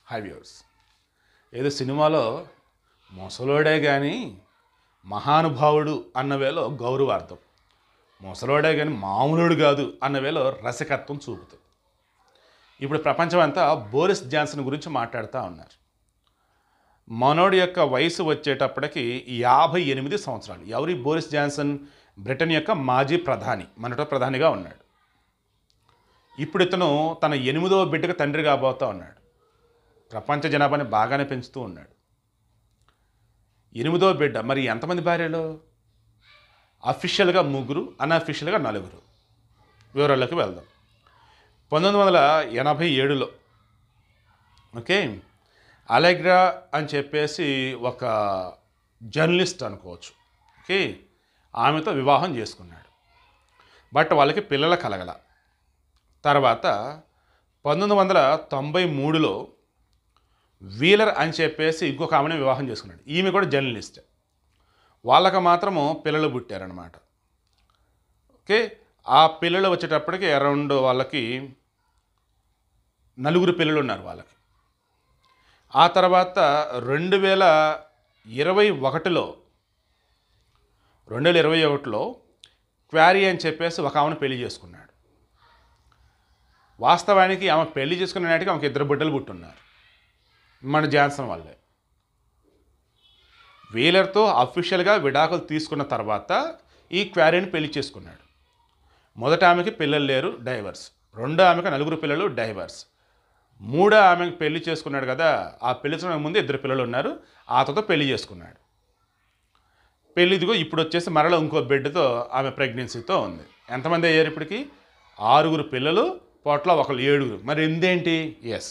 high viewers ఏదో సినిమాలో ముసలోడే కానీ మహానుభావుడు అన్న వేలో గౌరవార్థం ముసలోడే కానీ మామూలుడు కాదు అన్న వేలో రసికత్వం చూపుతుంది ఇప్పుడు ప్రపంచం అంతా బోరిస్ జాన్సన్ గురించి మాట్లాడుతూ ఉన్నారు మనోడి యొక్క వయసు వచ్చేటప్పటికి యాభై ఎనిమిది సంవత్సరాలు ఎవరి బోరిస్ జాన్సన్ బ్రిటన్ యొక్క మాజీ ప్రధాని మనటో ప్రధానిగా ఉన్నాడు ఇప్పుడు ఇతను తన ఎనిమిదవ బిడ్డకు తండ్రి కాబోతా ఉన్నాడు ప్రపంచ జనాభాని బాగానే పెంచుతూ ఉన్నాడు ఎనిమిదవ బిడ్డ మరి ఎంతమంది భార్యలు అఫీషియల్గా ముగ్గురు అన్అఫీషియల్గా నలుగురు వివరాల్లోకి వెళ్దాం పంతొమ్మిది వందల ఎనభై ఏడులో ఓకే అలెగ్రా అని చెప్పేసి ఒక జర్నలిస్ట్ అనుకోవచ్చు ఓకే ఆమెతో వివాహం చేసుకున్నాడు బట్ వాళ్ళకి పిల్లల కలగల తర్వాత పంతొమ్మిది వందల తొంభై మూడులో వీలర్ అని చెప్పేసి ఇంకొక ఆమెను వివాహం చేసుకున్నాడు ఈమె కూడా జర్నలిస్ట్ వాళ్ళకి మాత్రము పిల్లలు పుట్టారనమాట ఓకే ఆ పిల్లలు వచ్చేటప్పటికి అరౌండ్ వాళ్ళకి నలుగురు పిల్లలు ఉన్నారు వాళ్ళకి ఆ తర్వాత రెండు వేల ఇరవై ఒకటిలో రెండు వేల ఇరవై ఒకటిలో క్వారీ అని చెప్పేసి ఒక ఆమెను పెళ్లి చేసుకున్నాడు వాస్తవానికి ఆమె పెళ్లి చేసుకున్న నాటికి ఆమెకి ఇద్దరు బిడ్డలు పుట్టున్నారు మన జాన్సన్ వాళ్ళే వీలర్తో అఫీషియల్గా విడాకులు తీసుకున్న తర్వాత ఈ క్వారీని పెళ్లి చేసుకున్నాడు మొదట ఆమెకి పిల్లలు లేరు డైవర్స్ రెండో ఆమెకి నలుగురు పిల్లలు డైవర్స్ మూడో ఆమెకి పెళ్లి చేసుకున్నాడు కదా ఆ పెళ్లి చేసుకునే ముందు ఇద్దరు పిల్లలు ఉన్నారు ఆ తర్వాత పెళ్లి చేసుకున్నాడు పెళ్లి ఇదిగో ఇప్పుడు వచ్చేసి మరలా ఇంకో బిడ్డతో ఆమె ప్రెగ్నెన్సీతో ఉంది ఎంతమంది అయ్యారు ఇప్పటికి ఆరుగురు పిల్లలు పొట్ల ఒకళ్ళు ఏడుగురు మరి ఎందేంటి ఎస్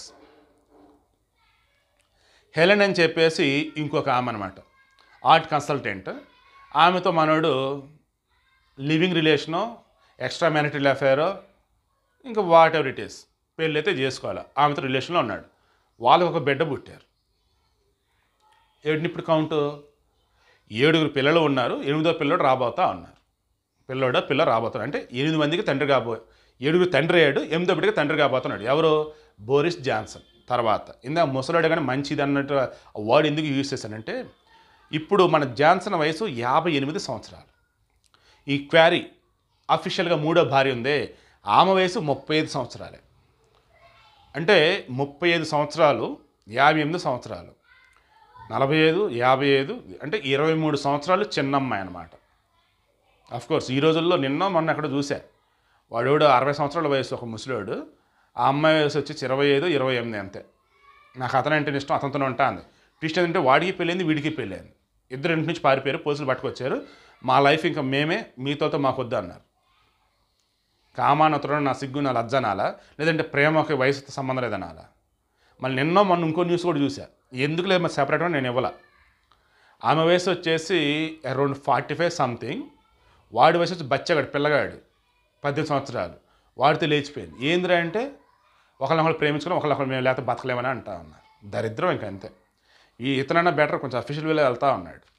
హెలెన్ అని చెప్పేసి ఇంకొక ఆమె అనమాట ఆర్ట్ కన్సల్టెంట్ ఆమెతో మనోడు లివింగ్ రిలేషనో ఎక్స్ట్రా మ్యారిటల్ అఫేరో ఇంకా వాట్ ఎవర్ ఇట్ ఈస్ పెళ్ళి అయితే చేసుకోవాలి ఆమెతో రిలేషన్లో ఉన్నాడు వాళ్ళకి ఒక బిడ్డ పుట్టారు ఏడిని ఇప్పుడు కౌంట్ ఏడుగురు పిల్లలు ఉన్నారు ఎనిమిదో పిల్లడు రాబోతా ఉన్నారు పిల్లోడో పిల్ల రాబోతున్నాడు అంటే ఎనిమిది మందికి తండ్రి కాబో ఏడుగురు తండ్రి అయ్యాడు ఎనిమిదో బిడ్డకి తండ్రి కాబోతున్నాడు ఎవరు బోరిస్ జాన్సన్ తర్వాత ఇందా ముసలాడు కానీ మంచిది అన్నట్టు వర్డ్ ఎందుకు యూజ్ చేశానంటే ఇప్పుడు మన జాన్సన్ వయసు యాభై ఎనిమిది సంవత్సరాలు ఈ క్వారీ అఫీషియల్గా మూడో భార్య ఉందే ఆమె వయసు ముప్పై ఐదు సంవత్సరాలే అంటే ముప్పై ఐదు సంవత్సరాలు యాభై ఎనిమిది సంవత్సరాలు నలభై ఐదు యాభై ఐదు అంటే ఇరవై మూడు సంవత్సరాలు చిన్నమ్మాయి అనమాట కోర్స్ ఈ రోజుల్లో నిన్న మొన్న ఎక్కడ చూసా వాడోడు అరవై సంవత్సరాల వయసు ఒక ముసలోడు ఆ అమ్మాయి వయసు వచ్చి ఇరవై ఐదు ఇరవై ఎనిమిది అంతే నాకు అతను అంటే ఇష్టం అతనితో ఉంటా అంది ట్విస్ట్ ఏంటంటే వాడికి పెళ్ళింది వీడికి పెళ్ళింది ఇద్దరు ఇంటి నుంచి పారిపోయారు పోలీసులు పట్టుకొచ్చారు మా లైఫ్ ఇంకా మేమే మీతో మాకు వద్దు అన్నారు కామానతుడు నా సిగ్గు నా లజ్జ అనాలా లేదంటే ప్రేమకి వయసుతో సంబంధం లేదనాలా మళ్ళీ నిన్నో మొన్న ఇంకో న్యూస్ కూడా చూసా ఎందుకు లేదు మరి సెపరేట్గా నేను ఇవ్వాల ఆమె వయసు వచ్చేసి అరౌండ్ ఫార్టీ ఫైవ్ సంథింగ్ వాడి వయసు వచ్చి బచ్చగాడు పిల్లగాడు పద్దెనిమిది సంవత్సరాలు వాడితో లేచిపోయింది ఏందిరా అంటే ఒకళ్ళొకళ్ళు ప్రేమించుకుని ఒకళ్ళొకళ్ళు మేము లేకపోతే బతకలేమని అంటా ఉన్నారు దరిద్రం ఇంకా అంతే ఈ ఇతనన్నా బెటర్ కొంచెం అఫీషియల్ వేలో వెళ్తా ఉన్నాడు